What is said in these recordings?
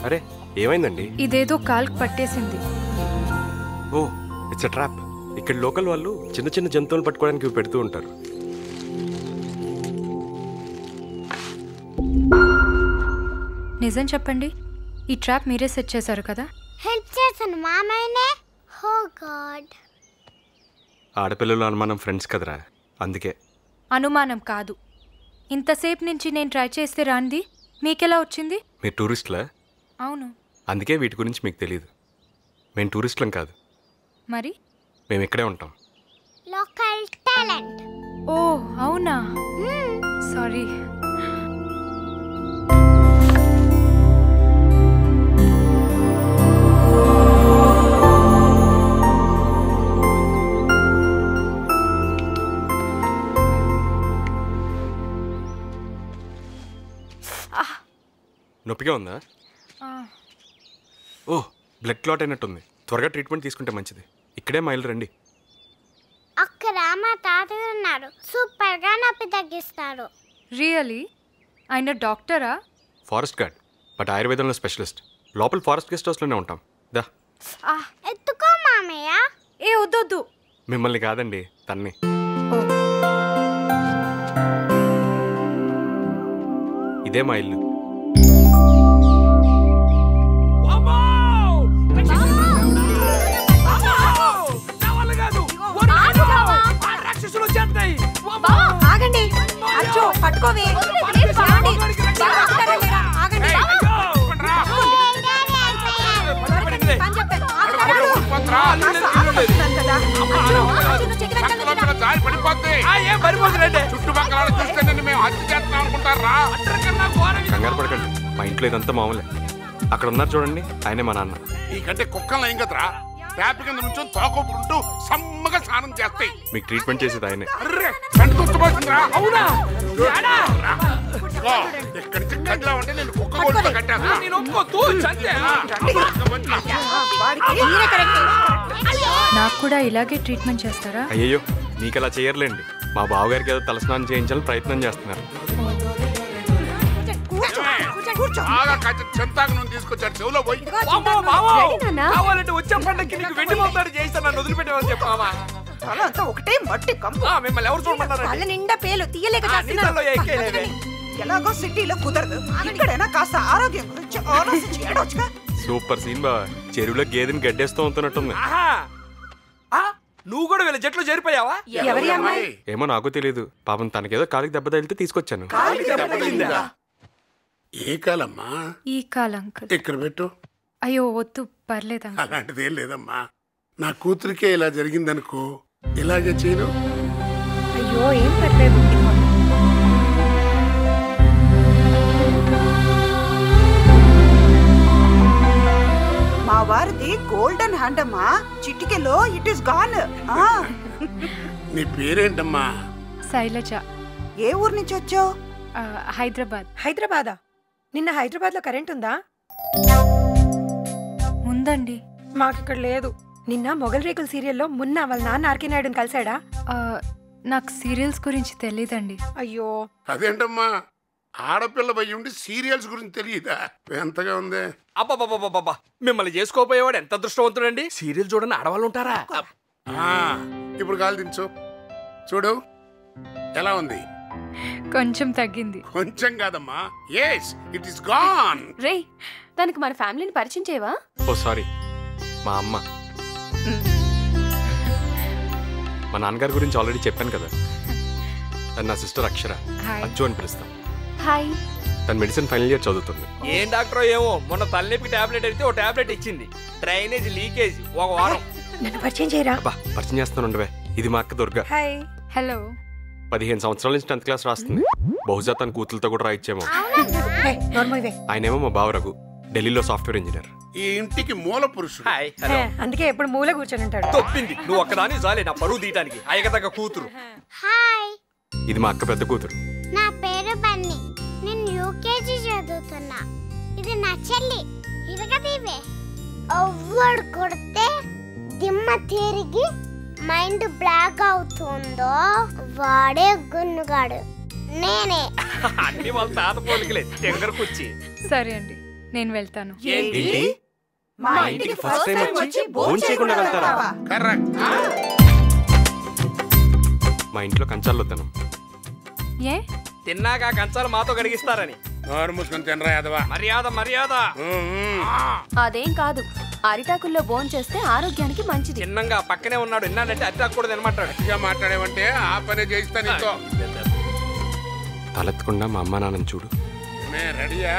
అరే ఏమైందండి ఇదేదో కాల్క్ పట్టేసింది ఓ ఇట్స్ అ ట్రాప్ ఇక్కడ లోకల్ వాళ్ళు చిన్న చిన్న జంతువులు పట్టుకోవడానికి ఇవి పెడుతూ ఉంటారు నిజం చెప్పండి ఈ ట్రాప్ మీరే సెట్ చేశారు కదా హెల్ప్ చేశాను మామయ్యనే హో గాడ్ ఆడపిల్లలు అనుమానం ఫ్రెండ్స్ కదరా అందుకే అనుమానం కాదు ఇంతసేపు నుంచి నేను ట్రై చేస్తే రాంది మీకెలా వచ్చింది మీరు టూరిస్ట్లా అవును అందుకే వీటి గురించి మీకు తెలియదు మేము టూరిస్టులం కాదు మరి మేము ఇక్కడే ఉంటాం లోకల్ టాలెంట్ ఓ అవునా సారీ నొప్పిగా ఉందా ఓ బ్లడ్ క్లాట్ అయినట్టుంది త్వరగా ట్రీట్మెంట్ తీసుకుంటే మంచిది ఇక్కడే మైలు రండి అక్కడ మా తాతయ్య ఉన్నారు సూపర్ గా నొప్పి తగ్గిస్తారు రియలీ ఆయన డాక్టరా ఫారెస్ట్ గార్డ్ బట్ ఆయుర్వేదంలో స్పెషలిస్ట్ లోపల ఫారెస్ట్ గెస్ట్ హౌస్లోనే ఉంటాం దా ఎత్తుకో మామయ్య ఏ వద్దొద్దు మిమ్మల్ని కాదండి తన్ని ఓ ఇదే మా ఇల్లు ఆగండి అచ్చో పట్టుకోవే ఆగండి. పట్టుకుంటారా లేరా? ఆగండి. పని చెప్పాను. ఆగుతారా? ఆగుతున్నాను కదా. అచ్చో, అచ్చో, నువ్వు చెయ్యి వెనకాల పెట్టరా? చుట్టుపక్కల వాళ్ళు చూస్తే నన్ను మేము హత్య చేస్తున్నాం అనుకుంటారా కంగారు పడకండి మా ఇంట్లో ఇదంతా మామూలే అక్కడ ఉన్నారు చూడండి ఆయనే మా నాన్న ఈ కంటే కుక్కలు ఏం కదరా ట్యాప్ కింద నుంచి తోకొప్పుకుంటూ సమ్మగా స్నానం చేస్తాయి మీకు ట్రీట్మెంట్ చేసేది ఆయనే అర్రే కంటి తుట్టుపోతుందిరా అవునా ఇక్కడి నుంచి కట్లా ఉంటే నేను కుక్క కొడుతూ కట్టేస్తా నేను వాడికి మీరే కరెక్ట్ నాకు కూడా ఇలాగే ట్రీట్మెంట్ చేస్తారా అయ్యయ్యో మీకు అలా చేయర్లేండి మా బావగారికి ఏదో తలస్నానం చేయించాలని ప్రయత్నం చేస్తున్నారు కూర్చో కూర్చో కూర్చో బాగా కచ్చి చింతాకు నుండి తీసుకొచ్చాడు చెవులో పోయి రెడీ నాన్నా? కావాలంటే వచ్చే పండక్కి నీకు వెండి మోతాడు చేయిస్తాను నన్ను వదిలిపెట్టేమని చెప్పావా తల అంతా ఒకటే మట్టి కంపు ఆ, మిమ్మల్ని ఎవరు చూడమన్నారండి వాళ్ళ నిండా పేలు తీయలేక ఆ, చేస్తున్నారు. నీళ్ళల్లో ఎక్కేలేవే. ఎలాగో సిటీలో కుదరదు ఇక్కడైనా కాస్త ఆరోగ్యం గురించి ఆలోచించి ఏడవచ్చుగా సూపర్ సీన్ బావా చెరువులో గేదెని గడ్డేస్తూ ఉంటున్నట్టుంది ఆహా ఆ, నువ్వు కూడా వీళ్ళ జట్లో చేరిపోయావా ఎవరి అమ్మాయి ఏమో నాకు తెలియదు పాపం తనకేదో కాలికి దెబ్బ తగిలితే తీసుకొచ్చాను ఏ కాలమ్మా ఈ కాల్ అంకుల్ ఇక్కడ పెట్టు అయ్యో వద్దు పర్లేదు అంకుల్ అలాంటిది ఏం లేదమ్మా నా కూతురికే ఇలా జరిగిందనుకో ఇలాగే చేయను అయ్యో ఏం పర్లేదు మా వారిది గోల్డెన్ హ్యాండ్ అమ్మా చిటికెలో ఇట్ ఇస్ గాన్ నీ పేరేంటమ్మా శైలజ ఏ ఊరు నుంచి వచ్చావు ఆ, హైదరాబాద్ హైదరాబాదా నిన్న హైదరాబాద్ లో కరెంట్ ఉందా ఉందండి మాకు ఇక్కడ లేదు నిన్న మొగల్ రేకుల సీరియల్లో మున్న వాళ్ళ నాన్న ఆర్కే నాయుడుని కలిశాడా ఆ, నాకు సీరియల్స్ గురించి తెలియదండి అయ్యో అదేంటమ్మా ఆడపిల్ల పోయి ఉండి సీరియల్స్ గురించి తెలియదా ఎంతగా ఉంది అబ్బబ్బబ్బబ్బబ్బా మిమ్మల్ని చేసుకోపోయేవాడు ఎంత అదృష్టవంతుడండి సీరియల్ చూడని ఆడవాళ్ళు ఉంటారా ఆ, ఇప్పుడు కాలు దించు చూడు ఎలా ఉంది కొంచెం తగ్గింది కొంచెం కాదమ్మా ఎస్ ఇట్ ఇస్ గాన్ రే దానికి మన ఫ్యామిలీని పరిచయం చేయవా ఓ సారీ మా అమ్మ మా నాన్నగారి గురించి ఆల్రెడీ చెప్పాను కదా తను నా సిస్టర్ అక్షర హాయ్ అచ్చు అని పిలుస్తాం హాయ్ తను మెడిసిన్ ఫైనల్ ఇయర్ చదువుతుంది ఏం డాక్టర్ ఏమో మొన్న తలనొప్పి టాబ్లెట్ అయితే ఓ టాబ్లెట్ ఇచ్చింది డ్రైనేజ్ లీకేజ్ ఒక వారం నన్ను పరిచయం చేయరా అబ్బా పరిచయం చేస్తాను ఉండవే ఇది మా అక్క దుర్గా హాయ్ హలో పదిహేను సంవత్సరాల నుంచి టెన్త్ క్లాస్ రాస్తుంది బహుశా తన కూతులతో కూడా రాయిచ్చేమో హే, నోర్మల్ వే ఆయనేమో మా బావ రఘు ఢిల్లీలో సాఫ్ట్వేర్ ఇంజనీర్ ఈ ఇంటికి మూల పురుషుడు హాయ్ హే, హలో అందుకే ఎప్పుడు మూల కూర్చొని ఉంటాడు తొప్పింది నువ్వు ఒక్కదాని చాలే నా పరువు తీయటానికి అయ్యగదగ్గ కూతురు హాయ్ ఇది మా అక్క పెద్ద కూతురు నా పేరు బన్నీ నేను యూకేజీ చదువుతున్నా ఇది నా చెల్లి ఇరగదీవే ఎవ్వడు కొడితే దిమ్మ తిరిగి మైండ్ బ్లాక్ అవుతుందో వాడే గున్నుగాడు నేనే అన్ని వాళ్ళ తాత పోలికలే తెంగర కుచ్చి సరే అండి నేను వెళ్తాను ఏంటి మా మా ఇంటికి ఫస్ట్ టైం వచ్చి భోజనం చేయకుండా వెళ్తారా కరెక్ట్ మా ఇంట్లో కంచాలు వద్దాను ఏ తిన్నాక ఆ కంచాలు మాతో కడిగిస్తారని నోరు మూసుకొని తినరా యాదవా మర్యాద మర్యాద ఉమ్, ఉమ్. అదేం కాదు అరిటాకుల్లో బోన్ చేస్తే ఆరోగ్యానికి మంచిది చిన్నంగా పక్కనే ఉన్నాడు విన్నాడంటే అట్టి కూడా తినమంటాడు గట్టిగా మాట్లాడేవంటే ఆ పనే చేయిస్తా నీతో తలెత్తకుండా మా అమ్మ నాన్నని చూడు మే రెడీయా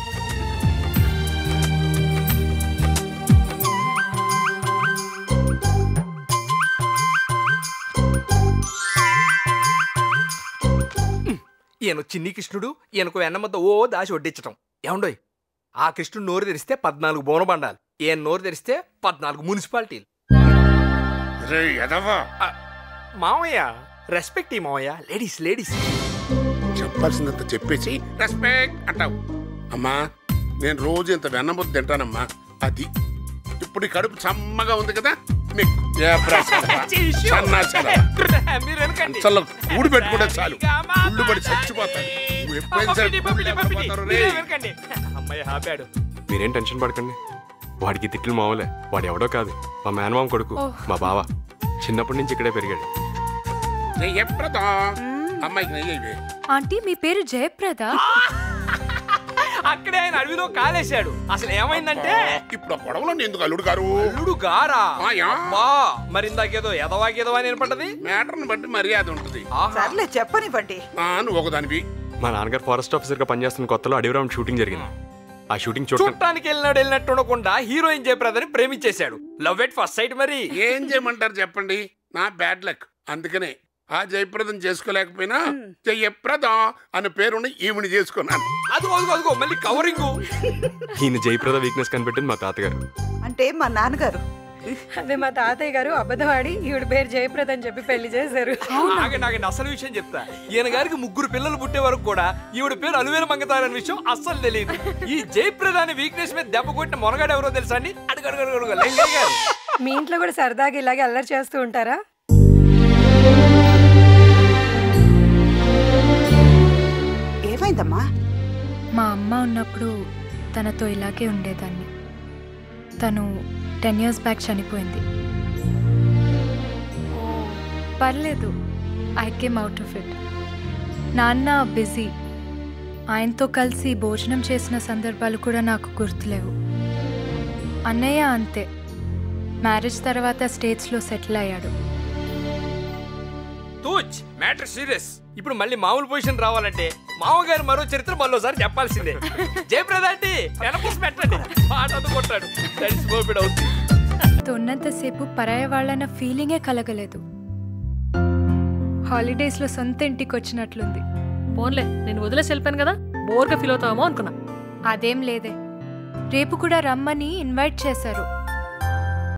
ఈయన చిన్ని కృష్ణుడు ఈయనకు వెన్నమద్ద ఓ దాచి వడ్డించటం ఏమండోయ్ ఆ కృష్ణుడు నోరు తెరిస్తే పద్నాలుగు బోనబండాలు ఈయన నోరు తెరిస్తే పద్నాలుగు మున్సిపాలిటీలు రే యదవా మావయ్య రెస్పెక్ట్ ఈ మావయ్య లేడీస్ లేడీస్ చెప్పాల్సిందంత చెప్పేసి రెస్పెక్ట్ అంటావు అమ్మా నేను రోజు ఇంత వెన్నముద్ద తింటానమ్మా అది ఇప్పుడు ఈ కడుపు చమ్మగా ఉంది కదా మీకు ఏ ప్రశ్న? సన్నాసిరా. మీరు వెనకండి చల్ల కూడి పెట్టుకుంటే చాలు ఉళ్ళు పడి చచ్చిపోతాను నువ్వు ఎప్పుడైనా సరే పంపిణీ, గుళ్ళు పంపిణీ, పంపిణీ. ఎత్తపోతారు మీరే రేయ్. వెనకండి అమ్మాయి ఆపాడు మీరేం టెన్షన్ పడకండి వాడికి తిట్లు మామూలే వాడు ఎవడో కాదు మా మేనమామ కొడుకు మా బావ చిన్నప్పటి నుంచి ఇక్కడే పెరిగాడు నెయ్యి ఎప్పుడో అమ్మాయికి నెయ్యి ఇవి. ఆంటీ మీ పేరు జయప్రద అక్కడే ఆయన అడవిలో కాలేశాడు అసలు ఏమైందంటే ఇప్పుడు ఆ గొడవలో ఎందుకు అల్లుడు గారు అల్లుడు గారా ఆయా. అబ్బా మరి ఇందాకేదో ఎదవాగేదో అని వినపడ్డది మ్యాటర్ని బట్టి మర్యాద ఉంటుంది ఆహా. సర్లే చెప్పనివ్వండి ఆ, నువ్వు ఒకదానివి మా నాన్నగారు ఫారెస్ట్ ఆఫీసర్గా పనిచేస్తున్న కొత్తలో అడవి రౌండ్ షూటింగ్ జరిగింది ఆ షూటింగ్ చూడటానికి చూడటానికి వెళ్ళినాడు వెళ్ళినట్టు ఉండకుండా హీరోయిన్ జయప్రదని ప్రేమించేశాడు లవ్ ఎట్ ఫస్ట్ సైట్ మరి ఏం చేయమంటారు చెప్పండి నా బ్యాడ్ లక్ అందుకనే ఆ జయప్రదం చేసుకోలేకపోయినా జయప్రదం అనే పేరున్న ఈవిని చేసుకున్నాను అదిగో అదిగో అదిగో మళ్ళీ కవరింగ్ ఈయన జయప్రద వీక్నెస్ కనిపెట్టింది మా తాతగారు అంటే మా నాన్నగారు అదే మా తాతయ్య గారు అబద్ధం ఆడి ఈవిడ పేరు జయప్రద అని చెప్పి పెళ్లి చేశారు ఆగండి ఆగండి అసలు విషయం చెప్తా ఈయన గారికి ముగ్గురు పిల్లలు పుట్టే వరకు కూడా ఈవిడ పేరు అలువేల మంగతారని విషయం అస్సలు తెలియదు ఈ జయప్రద అనే వీక్నెస్ మీద దెబ్బ కొట్టిన మొనగాడు ఎవరో తెలుసా అండి అడుగు అడుగు అడుగు అడుగు లింగయ్య గారు మీ ఇంట్లో కూడా సరదాగా ఇలాగే అల్లరి చేస్తూ ఉంటారా ఏమైందమ్మా మా అమ్మ ఉన్నప్పుడు తనతో ఇలాగే ఉండేదాన్ని తను టెన్ ఇయర్స్ బ్యాక్ చనిపోయింది పర్లేదు I came out of it నాన్న బిజీ ఆయనతో కలిసి భోజనం చేసిన సందర్భాలు కూడా నాకు గుర్తులేవు అన్నయ్య అంతే మ్యారేజ్ తర్వాత స్టేట్స్లో సెటిల్ అయ్యాడు తూచ్ మ్యాటర్ సీరియస్ ఇప్పుడు మళ్ళీ మామూలు పొజిషన్ రావాలంటే మామగారు మరో చరిత్ర మరోసారి చెప్పాల్సిందే జయప్రద అంటే వెనపూసి పెట్టండి పాట అందుకుంటాడు తడిసిపోపిడు అవుతుంది తనతో ఉన్నంతసేపు పరాయ వాళ్ళన్న ఫీలింగే కలగలేదు హాలిడేస్లో సొంత ఇంటికి వచ్చినట్లుంది పోన్లే నేను వదిలేసి వెళ్ళిపోయాను కదా బోర్గా ఫీల్ అవుతామో అనుకున్నా అదేం లేదే రేపు కూడా రమ్మని ఇన్వైట్ చేశారు